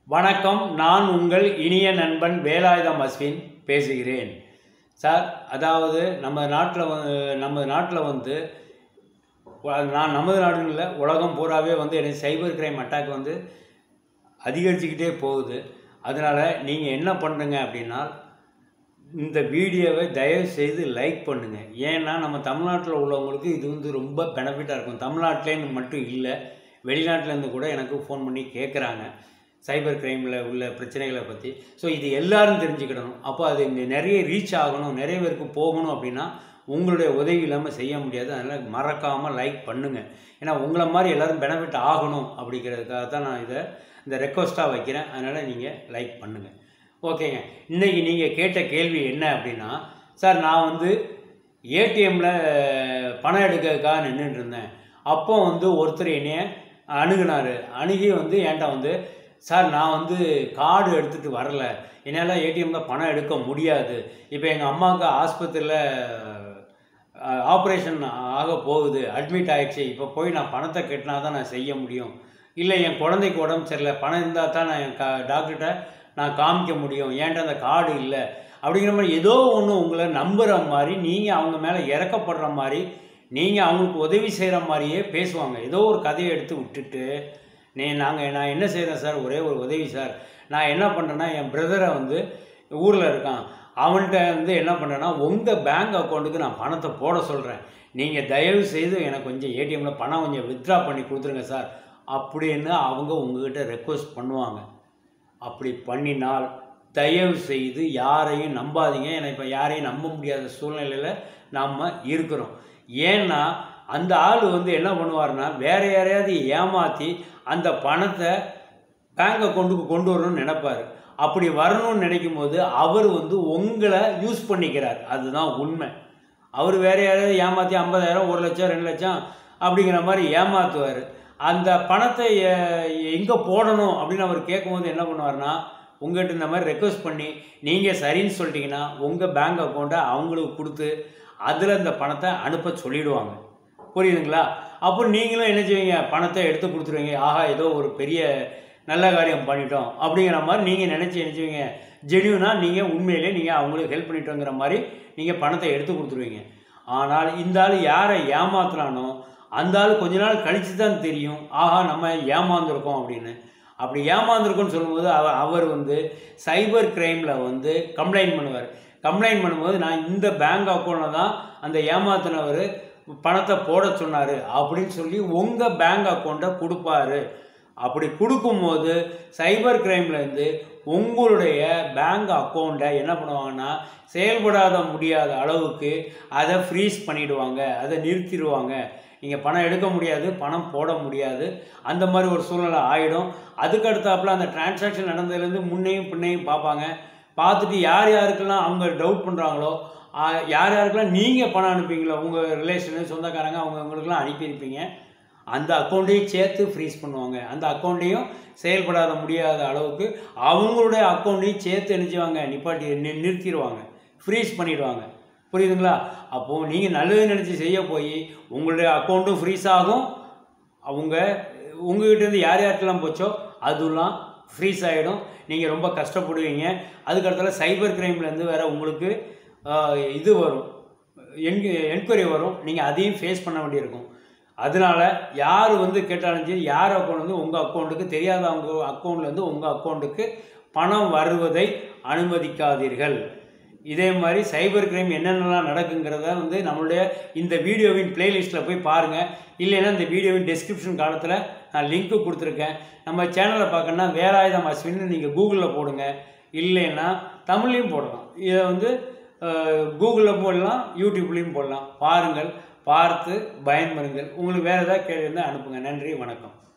வணக்கம் நான் உங்கள் இனிய நண்பன் வேலாயுதம் அஸ்வின் பேசுகிறேன் சார் அதாவது நம்ம நாட்டில் வந்து நம்ம நாட்டில் வந்து வ- நான் நமது நாடுன்னு இல்லை உலகம் பூராவே வந்து எனக்கு சைபர் கிரைம் அட்டாக் வந்து அதிகரிச்சுக்கிட்டே போகுது அதனால் நீங்கள் என்ன பண்ணுங்க அப்படின்னா இந்த வீடியோவை தயவு செய்து லைக் பண்ணுங்கள் ஏன்னா நம்ம தமிழ்நாட்டில் உள்ளவங்களுக்கு இது வந்து ரொம்ப பெனிஃபிட்டாக இருக்கும் தமிழ்நாட்டிலேருந்து மட்டும் இல்லை வெளிநாட்டிலேருந்து கூட எனக்கு ஃபோன் பண்ணி கேட்குறாங்க சைபர் கிரைமில் உள்ள பிரச்சனைகளை பற்றி ஸோ இது எல்லாரும் தெரிஞ்சுக்கிடணும் அப்போ அது இங்க நிறைய ரீச் ஆகணும் நிறைய பேருக்கு போகணும் அப்படின்னா உங்களுடைய உதவி இல்லாமல் செய்ய முடியாது அதனால் மறக்காமல் லைக் பண்ணுங்கள் ஏன்னா உங்களை மாதிரி எல்லோரும் பெனிஃபிட் ஆகணும் அப்படிங்கிறதுக்காக தான் நான் இதை இந்த ரெக்வஸ்ட்டாக வைக்கிறேன் அதனால் நீங்கள் லைக் பண்ணுங்கள் ஓகேங்க இன்றைக்கி நீங்கள் கேட்ட கேள்வி என்ன அப்படின்னா சார் நான் வந்து ஏடிஎம்மில் பணம் எடுக்கிறதுக்காக நின்றுட்டு இருந்தேன் அப்போ வந்து ஒருத்தர் என்னைய அணுகுனார் அணுகி வந்து என்கிட்ட வந்து சார் நான் வந்து கார்டு எடுத்துகிட்டு வரல என்னால் ஏடிஎம்மில் பணம் எடுக்க முடியாது இப்போ எங்கள் அம்மாவுக்கு ஆஸ்பத்திரியில் ஆப்ரேஷன் ஆக போகுது அட்மிட் ஆயிடுச்சு இப்போ போய் நான் பணத்தை கட்டினா தான் நான் செய்ய முடியும் இல்லை என் குழந்தைக்கு உடம்பு சரியில்லை பணம் இருந்தால் தான் நான் என் கா டாக்டர்கிட்ட நான் காமிக்க முடியும் ஏன்ட்ட அந்த கார்டு இல்லை அப்படிங்கிற மாதிரி ஏதோ ஒன்று உங்களை நம்புகிற மாதிரி நீங்கள் அவங்க மேலே இறக்கப்படுற மாதிரி நீங்கள் அவங்களுக்கு உதவி செய்கிற மாதிரியே பேசுவாங்க ஏதோ ஒரு கதையை எடுத்து விட்டுட்டு நீ நாங்கள் நான் என்ன செய்கிறேன் சார் ஒரே ஒரு உதவி சார் நான் என்ன பண்ணுறேன்னா என் பிரதரை வந்து ஊரில் இருக்கான் அவன்கிட்ட வந்து என்ன பண்ணுறேன்னா உங்கள் பேங்க் அக்கௌண்ட்டுக்கு நான் பணத்தை போட சொல்கிறேன் நீங்கள் தயவு செய்து எனக்கு கொஞ்சம் ஏடிஎம்மில் பணம் கொஞ்சம் வித்ட்ரா பண்ணி கொடுத்துருங்க சார் அப்படின்னு அவங்க உங்ககிட்ட ரெக்வஸ்ட் பண்ணுவாங்க அப்படி பண்ணினால் தயவு செய்து யாரையும் நம்பாதீங்க ஏன்னா இப்போ யாரையும் நம்ப முடியாத சூழ்நிலையில் நாம் இருக்கிறோம் ஏன்னா அந்த ஆள் வந்து என்ன பண்ணுவார்னா வேற யாரையாவது ஏமாற்றி அந்த பணத்தை பேங்க் அக்கௌண்ட்டுக்கு கொண்டு வரணும்னு நினைப்பார் அப்படி வரணும்னு நினைக்கும் போது அவர் வந்து உங்களை யூஸ் பண்ணிக்கிறார் அதுதான் உண்மை அவர் வேற யாரையாவது ஏமாற்றி ஐம்பதாயிரம் ஒரு லட்சம் ரெண்டு லட்சம் அப்படிங்கிற மாதிரி ஏமாற்றுவார் அந்த பணத்தை எங்கே போடணும் அப்படின்னு அவர் கேட்கும்போது என்ன பண்ணுவார்னா உங்கள்கிட்ட இந்த மாதிரி ரெக்வஸ்ட் பண்ணி நீங்கள் சரின்னு சொல்லிட்டீங்கன்னா உங்கள் பேங்க் அக்கௌண்ட்டை அவங்களுக்கு கொடுத்து அதில் இந்த பணத்தை அனுப்ப சொல்லிடுவாங்க புரியுதுங்களா அப்போ நீங்களும் என்ன செய்வீங்க பணத்தை எடுத்து கொடுத்துருவீங்க ஆஹா ஏதோ ஒரு பெரிய நல்ல காரியம் பண்ணிட்டோம் அப்படிங்கிற மாதிரி நீங்கள் நினச்சி என்ன செய்வீங்க ஜென்யூனாக நீங்கள் உண்மையிலே நீங்கள் அவங்களுக்கு ஹெல்ப் பண்ணிட்டோங்கிற மாதிரி நீங்கள் பணத்தை எடுத்து கொடுத்துருவீங்க ஆனால் இந்த ஆள் யாரை ஏமாத்துறானோ அந்த ஆள் கொஞ்ச நாள் கழித்து தான் தெரியும் ஆஹா நம்ம ஏமாந்துருக்கோம் அப்படின்னு அப்படி ஏமாந்துருக்கோன்னு சொல்லும்போது அவ அவர் வந்து சைபர் கிரைமில் வந்து கம்ப்ளைண்ட் பண்ணுவார் கம்ப்ளைண்ட் பண்ணும்போது நான் இந்த பேங்க் அக்கௌண்ட்டில் தான் அந்த ஏமாத்தினவர் பணத்தை போட சொன்னார் அப்படின்னு சொல்லி உங்கள் பேங்க் அக்கௌண்ட்டை கொடுப்பாரு அப்படி கொடுக்கும்போது சைபர் கிரைம்லேருந்து உங்களுடைய பேங்க் அக்கௌண்ட்டை என்ன பண்ணுவாங்கன்னா செயல்படாத முடியாத அளவுக்கு அதை ஃப்ரீஸ் பண்ணிடுவாங்க அதை நிறுத்திடுவாங்க நீங்கள் பணம் எடுக்க முடியாது பணம் போட முடியாது அந்த மாதிரி ஒரு சூழ்நிலை ஆகிடும் அதுக்கு அடுத்தாப்புல அந்த டிரான்சாக்ஷன் நடந்ததுலேருந்து முன்னையும் பின்னையும் பார்ப்பாங்க பார்த்துட்டு யார் யாருக்கெல்லாம் அவங்க டவுட் பண்ணுறாங்களோ யார் யாருக்கெல்லாம் நீங்கள் பணம் அனுப்புவீங்களோ உங்கள் ரிலேஷனு சொந்தக்காரங்க அவங்க உங்களுக்கெல்லாம் அனுப்பியிருப்பீங்க அந்த அக்கௌண்ட்டையும் சேர்த்து ஃப்ரீஸ் பண்ணுவாங்க அந்த அக்கௌண்ட்டையும் செயல்படாத முடியாத அளவுக்கு அவங்களுடைய அக்கௌண்ட்டையும் சேர்த்து நினைச்சுவாங்க நிப்பாட்டி நி நிறுத்திடுவாங்க ஃப்ரீஸ் பண்ணிடுவாங்க புரியுதுங்களா அப்போது நீங்கள் நல்லது நினச்சி செய்ய போய் உங்களுடைய அக்கௌண்ட்டும் ஃப்ரீஸ் ஆகும் அவங்க உங்ககிட்டேருந்து யார் யாருக்கெல்லாம் போச்சோ அதெல்லாம் ஃப்ரீஸ் ஆகிடும் நீங்கள் ரொம்ப கஷ்டப்படுவீங்க அதுக்கடுத்தால சைபர் கிரைம்லேருந்து வேறு உங்களுக்கு ஆஹ், இது வரும் என் என்கொயரி வரும் நீங்கள் அதையும் ஃபேஸ் பண்ண வேண்டியிருக்கும் அதனால யார் வந்து கேட்டாலும் சரி யார் அக்கௌண்ட் வந்து உங்கள் அக்கௌண்ட்டுக்கு தெரியாதவங்க அக்கௌண்ட்லேருந்து உங்கள் அக்கௌண்ட்டுக்கு பணம் வருவதை அனுமதிக்காதீர்கள் இதே மாதிரி சைபர் கிரைம் என்னென்னலாம் நடக்குங்கிறத வந்து நம்மளுடைய இந்த வீடியோவின் பிளேலிஸ்ட்டில் போய் பாருங்கள் இல்லைன்னா இந்த வீடியோவின் டெஸ்கிரிப்ஷன் காலத்தில் நான் லிங்க்கு கொடுத்துருக்கேன் நம்ம சேனலை பார்க்கணுன்னா வேலாயுதம் அஸ்வின்னு நீங்கள் கூகுளில் போடுங்க இல்லைன்னா தமிழ்லையும் போடலாம் இதை வந்து கூகுளில் போடலாம் யூடியூப்லேயும் போடலாம் பாருங்கள் பார்த்து பயன்பெறுங்கள் உங்களுக்கு வேறு ஏதாவது கேள்வி இருந்தால் அனுப்புங்க நன்றி வணக்கம்